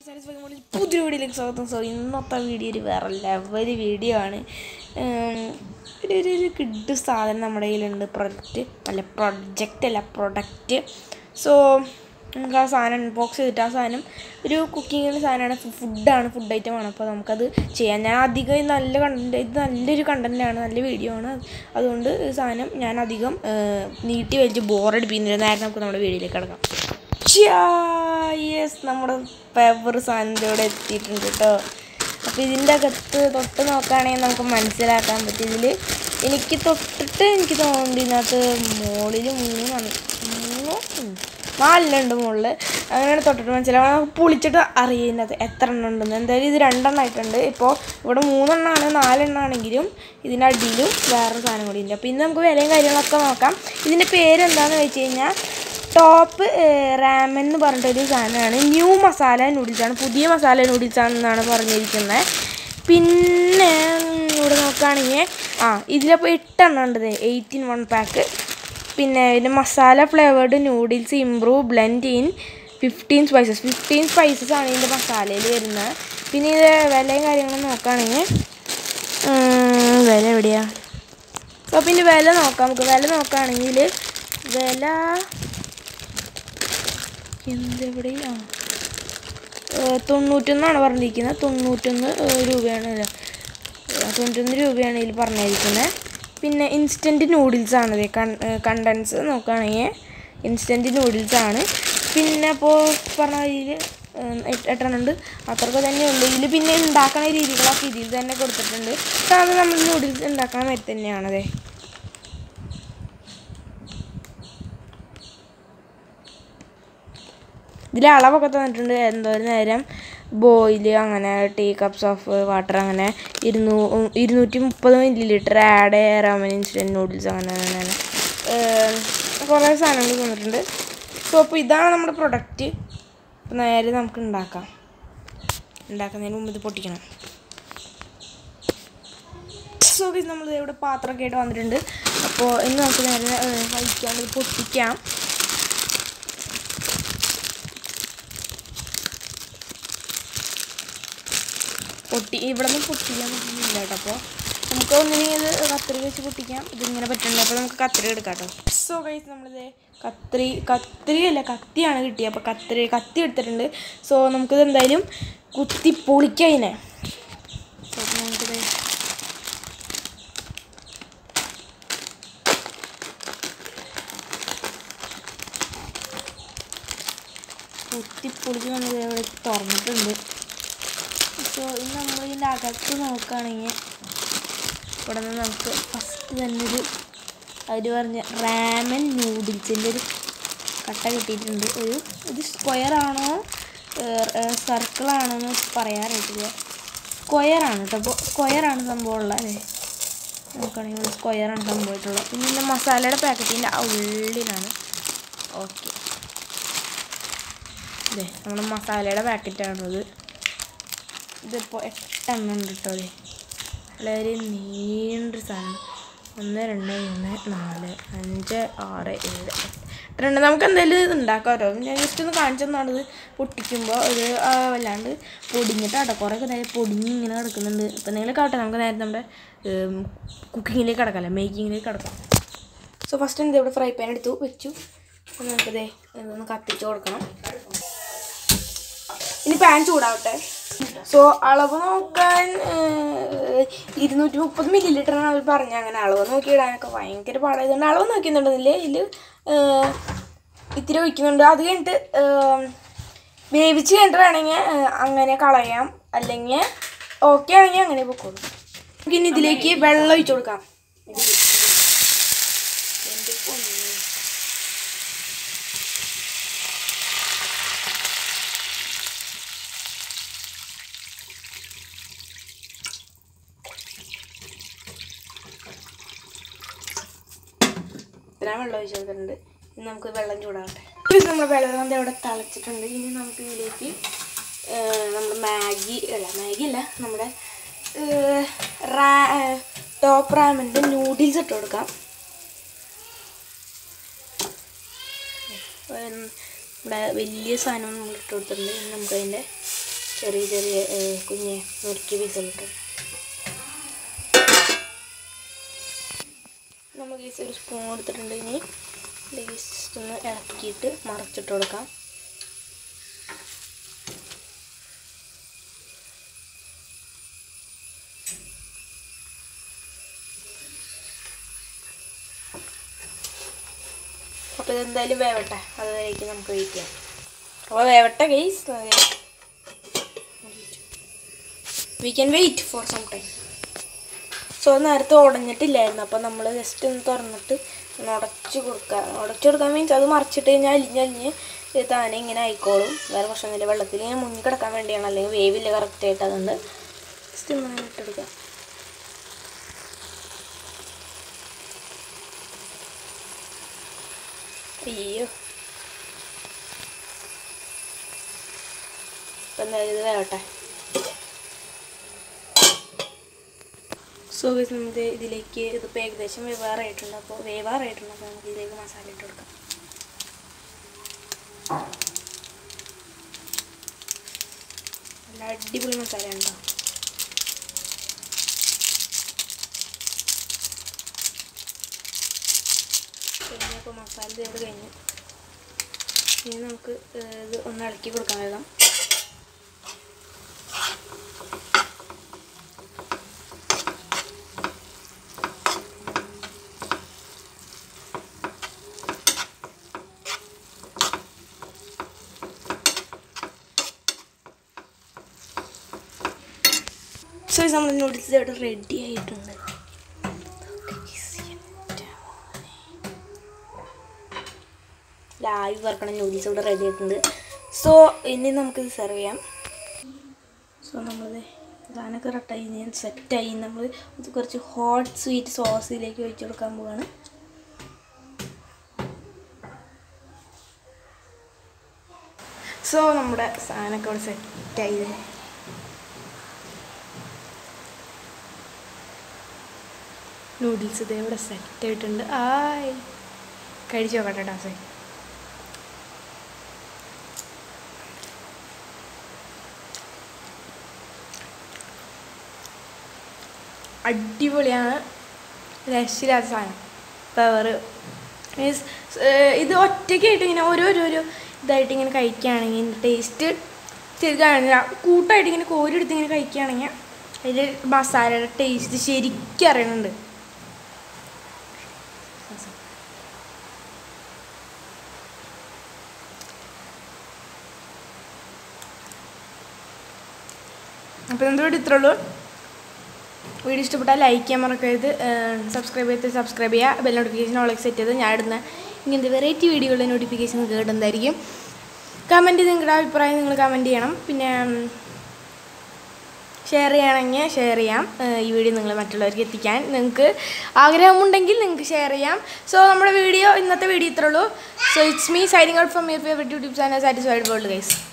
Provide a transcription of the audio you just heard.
പുതിയ വീഡിയോയിലേക്ക് സ്വാഗതം സോ ഇന്നത്തെ വീഡിയോ ഒരു വേറെ ലെവൽ വീഡിയോ ആണ് ഉം, ഒരു ഒരു ഒരു കിഡ് സാധനം നമ്മുടെ കയ്യിലുണ്ട് പ്രൊഡക്റ്റ് അല്ല പ്രൊജക്റ്റ് അല്ല പ്രൊഡക്റ്റ് സോ നമുക്ക് ആ സാധനം അൺബോക്സ് ചെയ്തിട്ട് ആ സാധനം ഒരു കുക്കിങ്ങിൻ്റെ സാധനമാണ് ഫുഡാണ് ഫുഡ് ഐറ്റം ആണ് അപ്പോൾ നമുക്കത് ചെയ്യാം ഞാൻ അധികം ഇത് നല്ല കണ്ടന്റ് ഇത് നല്ലൊരു കണ്ടൻറ്റാണ് നല്ല വീഡിയോ ആണ് അതുകൊണ്ട് ഈ സാധനം ഞാൻ അധികം ഏർ, നീട്ടി വലിച്ച് ബോറടിപ്പിക്കുന്നില്ല നേരെ നമുക്ക് നമ്മുടെ വീഡിയോയിലേക്ക് കിടക്കാം യെസ് നമ്മുടെ പേപ്പർ സാധനത്തിൻ്റെ ഇവിടെ എത്തിയിട്ടുണ്ട് കേട്ടോ അപ്പോൾ ഇതിൻ്റെ അകത്ത് തൊട്ട് നോക്കുകയാണെങ്കിൽ നമുക്ക് മനസ്സിലാക്കാൻ പറ്റും ഇതിൽ എനിക്ക് തൊട്ടിട്ട് എനിക്ക് തോന്നുന്നുണ്ട് ഇതിനകത്ത് മുകളിൽ മൂന്നാണ് മൂന്നോ ഉം. നാലെണ്ണുണ്ട് മുകളിൽ അങ്ങനെയാണ് തൊട്ടിട്ട് മനസ്സിലാവും നമുക്ക് പൊളിച്ചിട്ട് അറിയുന്നത് എത്ര എണ്ണം ഉണ്ടെന്ന് എന്തായാലും ഇത് രണ്ടെണ്ണം ആയിട്ടുണ്ട് ഇപ്പോൾ ഇവിടെ മൂന്നെണ്ണമാണ് നാലെണ്ണാണെങ്കിലും ഇതിൻ്റെ അടിയിലും വേറെ സാധനം കൂടി ഉണ്ട് അപ്പോൾ ഇന്ന് നമുക്ക് വിലയും കാര്യങ്ങളൊക്കെ നോക്കാം ഇതിൻ്റെ പേര് എന്താണെന്ന് വെച്ച് കഴിഞ്ഞാൽ ടോപ്പ് റാമൻ എന്ന് പറഞ്ഞിട്ടൊരു സാധനമാണ് ന്യൂ മസാല നൂഡിൽസാണ് പുതിയ മസാല നൂഡിൽസാണെന്നാണ് പറഞ്ഞിരിക്കുന്നത് പിന്നെ ഇവിടെ നോക്കുകയാണെങ്കിൽ ആ ഇതിലപ്പോൾ എട്ടെണ്ണം ഉണ്ട് എയ്റ്റീൻ വൺ പാക്ക് പിന്നെ ഇതിൻ്റെ masala flavoured noodles improve blend in fifteen spices fifteen spices ആണ് ഇതിൻ്റെ മസാലയിൽ വരുന്നത് പിന്നെ ഇത് വിലയും കാര്യങ്ങളും നോക്കുകയാണെങ്കിൽ ഉം, വില എവിടെയാ അപ്പോൾ പിന്നെ വില നോക്കാം നമുക്ക് വില നോക്കുകയാണെങ്കിൽ വില എന്തെവിടെ ആ ഏഹ് തൊണ്ണൂറ്റൊന്നാണ് പറഞ്ഞിരിക്കുന്നത് തൊണ്ണൂറ്റൊന്ന് ഏഹ് രൂപയാണ് അല്ല ഏഹ് തൊണ്ണൂറ്റൊന്ന് രൂപയാണ് ഇതിൽ പറഞ്ഞിരിക്കുന്നത് പിന്നെ ഇൻസ്റ്റൻറ്റ് നൂഡിൽസ് ആണ് ഇത് കണ്ടൻസ് നോക്കുകയാണെങ്കിൽ ഇൻസ്റ്റൻറ്റ് നൂഡിൽസ് ആണ് പിന്നെ ഇപ്പോൾ പറഞ്ഞ രീതിയിൽ എട്ടെണ്ണം ഉണ്ട് അത്രയ്ക്ക് തന്നെ ഉണ്ട് ഇതിൽ പിന്നെ ഉണ്ടാക്കുന്ന രീതികളൊക്കെ ഇതിൽ തന്നെ കൊടുത്തിട്ടുണ്ട് സാധാരണ നമ്മൾ നൂഡിൽസ് ഉണ്ടാക്കുന്ന മാതിരി തന്നെയാണതേ ഇതിൽ അളവൊക്കെ തന്നിട്ടുണ്ട് എന്തോരം നേരം ബോയിൽ അങ്ങനെ ടീ കപ്സ് ഓഫ് വാട്ടർ അങ്ങനെ ഇരുന്നൂ ഇരുന്നൂറ്റി മുപ്പത് milli litre add ramen instant noodles അങ്ങനെ അങ്ങനെ ഏം, കുറേ സാധനങ്ങൾ തന്നിട്ടുണ്ട് സോ അപ്പോൾ ഇതാണ് നമ്മുടെ പ്രൊഡക്റ്റ് അപ്പോൾ നേരെ നമുക്ക് ഉണ്ടാക്കാം ഉണ്ടാക്കുന്നതിന് മുമ്പ് ഇത് പൊട്ടിക്കണം സോ ഇത് നമ്മൾ ഇവിടെ പാത്രമൊക്കെ ആയിട്ട് വന്നിട്ടുണ്ട് അപ്പോൾ ഇന്ന് നമുക്ക് നേരെ കഴിക്കാണ്ട് ഇത് പൊട്ടിക്കാം പൊട്ടി ഇവിടെ നിന്ന് പൊട്ടിക്കാൻ പറ്റുന്നില്ല കേട്ടോ അപ്പോൾ നമുക്ക് ഒന്നിനെങ്കിൽ ഇത് കത്രി വെച്ച് പൊട്ടിക്കാം ഇതിങ്ങനെ പറ്റുന്നുണ്ട് അപ്പോൾ നമുക്ക് കത്രി എടുക്കാം കേട്ടോ സോ കഴിച്ച് നമ്മളിത് കത്രി കത്രി അല്ല കത്തിയാണ് കിട്ടിയത് അപ്പോൾ കത്രി കത്തി എടുത്തിട്ടുണ്ട് സോ നമുക്കിത് എന്തായാലും കുത്തി പൊളിക്കാം ഇതിനെ സോ അപ്പോൾ നമുക്കിത് കുത്തി പൊളിച്ച് നമ്മൾ ഇവിടെ തുറന്നിട്ടുണ്ട് സോ ഇത് നമ്മൾ ഇതിൻ്റെ അകത്ത് നോക്കുകയാണെങ്കിൽ ഇവിടെ നിന്ന് നമുക്ക് ഫസ്റ്റ് തന്നെ ഒരു അവർ പറഞ്ഞ റാമൻ നൂഡിൽസിൻ്റെ ഒരു കട്ട കിട്ടിയിട്ടുണ്ട് ഒരു ഇത് സ്ക്വയർ ആണോ സർക്കിളാണോ എന്ന് പറയാറിയിട്ടില്ല സ്ക്വയർ ആണ് കേട്ടോ അപ്പോൾ സ്ക്വയർ ആണ് സംഭവം ഉള്ളത് അല്ലേ നോക്കുകയാണെങ്കിൽ ഇവിടെ സ്ക്വയർ ആണ് സംഭവമായിട്ടുള്ളത് പിന്നെ ഇതിൻ്റെ മസാലയുടെ പാക്കറ്റിൻ്റെ ഉള്ളിലാണ് ഓക്കെ അതെ നമ്മുടെ മസാലയുടെ പാക്കറ്റാണത് ഇതിപ്പോൾ എട്ടെണ്ണം ഉണ്ട് കേട്ടോ അതെ വളരെ നീണ്ടൊരു സാധനം ഒന്ന് രണ്ട് മൂന്ന് നാല് അഞ്ച് ആറ് ഏഴ് എട്ട് രണ്ട് നമുക്ക് എന്തായാലും ഇത് ഉണ്ടാക്കാമല്ലോ ഞാൻ ജസ്റ്റ് ഒന്ന് കാണിച്ചു തന്നാണിത് പൊട്ടിക്കുമ്പോൾ ഒരു ആ, വല്ലാണ്ട് പൊടിഞ്ഞിട്ടാട്ടോ കുറേ നേരം പൊടിഞ്ഞ് ഇങ്ങനെ കിടക്കുന്നുണ്ട് ഇപ്പം നിങ്ങൾ കാട്ടെ നമുക്ക് നേരെ നമ്മുടെ കുക്കിങ്ങിലേക്ക് കിടക്കാം മേക്കിങ്ങിലേക്ക് കിടക്കാം സോ ഫസ്റ്റ് എന്ത് ഇവിടെ ഫ്രൈ പാൻ എടുത്തു വെച്ചു അപ്പോൾ നമുക്കതേ ഇതൊന്ന് കത്തിച്ച് കൊടുക്കണം ഇനി പാൻ ചൂടാവട്ടെ സോ അളവ് നോക്കാൻ ഏഹ്, ഇരുന്നൂറ്റി മുപ്പത് മില്ലി ലിറ്ററാണ് അവർ പറഞ്ഞത് അങ്ങനെ അളവ് നോക്കി ഇടാനൊക്കെ ഭയങ്കര പാടായതുകൊണ്ട് അളവ് നോക്കുന്നുണ്ടെന്നില്ലേ ഇതിൽ ഇത്തിരി ഒഴിക്കുന്നുണ്ട് അത് കഴിഞ്ഞിട്ട് ഏഹ്, വേവിച്ച് കഴിഞ്ഞിട്ട് വേണമെങ്കിൽ ഏഹ്, അങ്ങനെ കളയാം അല്ലെങ്കിൽ ഓക്കെ ആണെങ്കിൽ അങ്ങനെ പൊക്കോളൂ നമുക്ക് ഇനി ഇതിലേക്ക് വെള്ളം ഒഴിച്ചു കൊടുക്കാം എൻ്റെ പൊന്നേ. ഇത്രയും വെള്ളം ഒഴിച്ച് കൊടുത്തിട്ടുണ്ട് ഇനി നമുക്ക് വെള്ളം ചൂടാവട്ടെ ഇത് നമ്മൾ വെള്ളം ദേ ഇവിടെ തിളച്ചിട്ടുണ്ട് ഇനി നമുക്ക് ഇതിലേക്ക് ഏഹ്, നമ്മുടെ മാഗി അല്ല മാഗി അല്ല നമ്മുടെ ഏഹ്, റാ ടോപ്പ് റാമിൻ്റെ നൂഡിൽസ് ഇട്ട് കൊടുക്കാം ഏഹ്, ഇവിടെ വലിയ സാധനം നമ്മൾ ഇട്ട് കൊടുത്തിട്ടുണ്ട് ഇനി നമുക്ക് അതിൻ്റെ ചെറിയ ചെറിയ ഏഹ്, കുഞ്ഞ് നുറുക്കിയ പീസുകളിട്ട് നമുക്ക് ഈ ഒരു സ്പൂൺ എടുത്തിട്ടുണ്ട് ഇനി ജസ്റ്റ് ഒന്ന് ഇളക്കിയിട്ട് മറച്ചിട്ട് കൊടുക്കാം അപ്പോൾ ഇതെന്തായാലും വേവട്ടെ അതുവരേക്കും നമുക്ക് വെയിറ്റ് ചെയ്യാം അപ്പോൾ വേവട്ടെ guys we can wait for some time so നേരത്തെ ഉടഞ്ഞിട്ടില്ലായിരുന്നു അപ്പോൾ നമ്മൾ ജസ്റ്റ് ഒന്ന് തുറന്നിട്ട് ഒന്ന് ഉടച്ചു കൊടുക്കുക ഉടച്ചു കൊടുക്കാൻ മീൻസ് അത് മറിച്ചിട്ട് കഴിഞ്ഞാൽ അലിഞ്ഞലിഞ്ഞ് ഇത് താനെ ഇങ്ങനെ ആയിക്കോളും വേറെ പ്രശ്നമൊന്നുമില്ല വെള്ളത്തിൽ ഇങ്ങനെ മുങ്ങി കിടക്കാൻ വേണ്ടിയാണ് അല്ലെങ്കിൽ വേവില്ല കറക്റ്റായിട്ട് അതുകൊണ്ട് ജസ്റ്റ് ഇങ്ങനെ ഇട്ടെടുക്കുക അയ്യോ ഇപ്പം എന്തായാലും ഇത് വേവട്ടെ സോ ഗൈസ് നമുക്ക് ഇതിലേക്ക് ഇതിപ്പോൾ ഏകദേശം വേവാറായിട്ടുണ്ട് അപ്പോൾ വേവാറായിട്ടുണ്ട് അപ്പോൾ നമുക്ക് ഇതിലേക്ക് മസാല ഇട്ട് കൊടുക്കാം നല്ല അടിപൊളി മസാല ഉണ്ടോ പിന്നെ അപ്പോൾ മസാല ചെയ്ത് കഴിഞ്ഞു ഇനി നമുക്ക് ഏഹ്, ഇത് ഒന്ന് ഇളക്കി കൊടുക്കാൻ വേണം സോ നമ്മൾ നൂഡിൽസ് ഇവിടെ റെഡി ആയിട്ടുണ്ട് ലൈവ് വറക്കണ നൂഡിൽസ് ഇവിടെ റെഡി ആയിട്ടുണ്ട് സോ ഇനി നമുക്കിത് സെർവ് ചെയ്യാം സോ നമ്മളിത് സാധനമൊക്കെ കറക്റ്റായി ഞാൻ സെറ്റായി നമ്മൾ ഇത് കുറച്ച് ഹോട്ട് സ്വീറ്റ് സോസിലേക്ക് ഒഴിച്ചു കൊടുക്കാൻ പോവാണ് സോ നമ്മുടെ സാധനമൊക്കെ ഇവിടെ സെറ്റായി നൂഡിൽസ് ഇതേ ഇവിടെ സെറ്റ് ആയിട്ടുണ്ട് ആയ് കഴിച്ചു നോക്കട്ടെ ഡാസേ അടിപൊളിയാണ് രക്ഷയില്ലാത്ത സാധനം പവർ മീൻസ് ഇത് ഒറ്റയ്ക്കായിട്ട് ഇങ്ങനെ ഓരോ ഓരോ ഇതായിട്ട് ഇങ്ങനെ കഴിക്കുകയാണെങ്കിൽ ടേസ്റ്റ് ശരിക്കും കൂട്ടായിട്ട് ഇങ്ങനെ കോരിയെടുത്ത് ഇങ്ങനെ കഴിക്കുകയാണെങ്കിൽ അതിൽ മസാലയുടെ ടേസ്റ്റ് ശരിക്കും അറിയണുണ്ട് അപ്പോൾ എന്തുകൊണ്ട് ഇത്രേ ഉള്ളൂ വീഡിയോ ഇഷ്ടപ്പെട്ടാൽ ലൈക്ക് ചെയ്യാൻ മറക്കരുത് സബ്സ്ക്രൈബ് ചെയ്ത് സബ്സ്ക്രൈബ് ചെയ്യുക ബെൽ നോട്ടിഫിക്കേഷൻ ഓളൊക്കെ സെറ്റ് ചെയ്ത് ഞാൻ ഇടുന്ന ഇങ്ങനത്തെ വെറൈറ്റി വീഡിയോകളുടെ നോട്ടിഫിക്കേഷൻ കേട്ടുന്നതായിരിക്കും കമൻറ്റ് നിങ്ങളുടെ അഭിപ്രായം നിങ്ങൾ കമൻറ്റ് ചെയ്യണം പിന്നെ ഷെയർ ചെയ്യണമെങ്കിൽ ഷെയർ ചെയ്യാം ഏഹ് ഈ വീഡിയോ നിങ്ങൾ മറ്റുള്ളവർക്ക് എത്തിക്കാൻ നിങ്ങൾക്ക് ആഗ്രഹമുണ്ടെങ്കിൽ നിങ്ങൾക്ക് ഷെയർ ചെയ്യാം സോ നമ്മുടെ വീഡിയോ ഇന്നത്തെ വീഡിയോ ഇത്രേ ഉള്ളൂ so it's me signing out from your favourite YouTube channel Satisfied World guys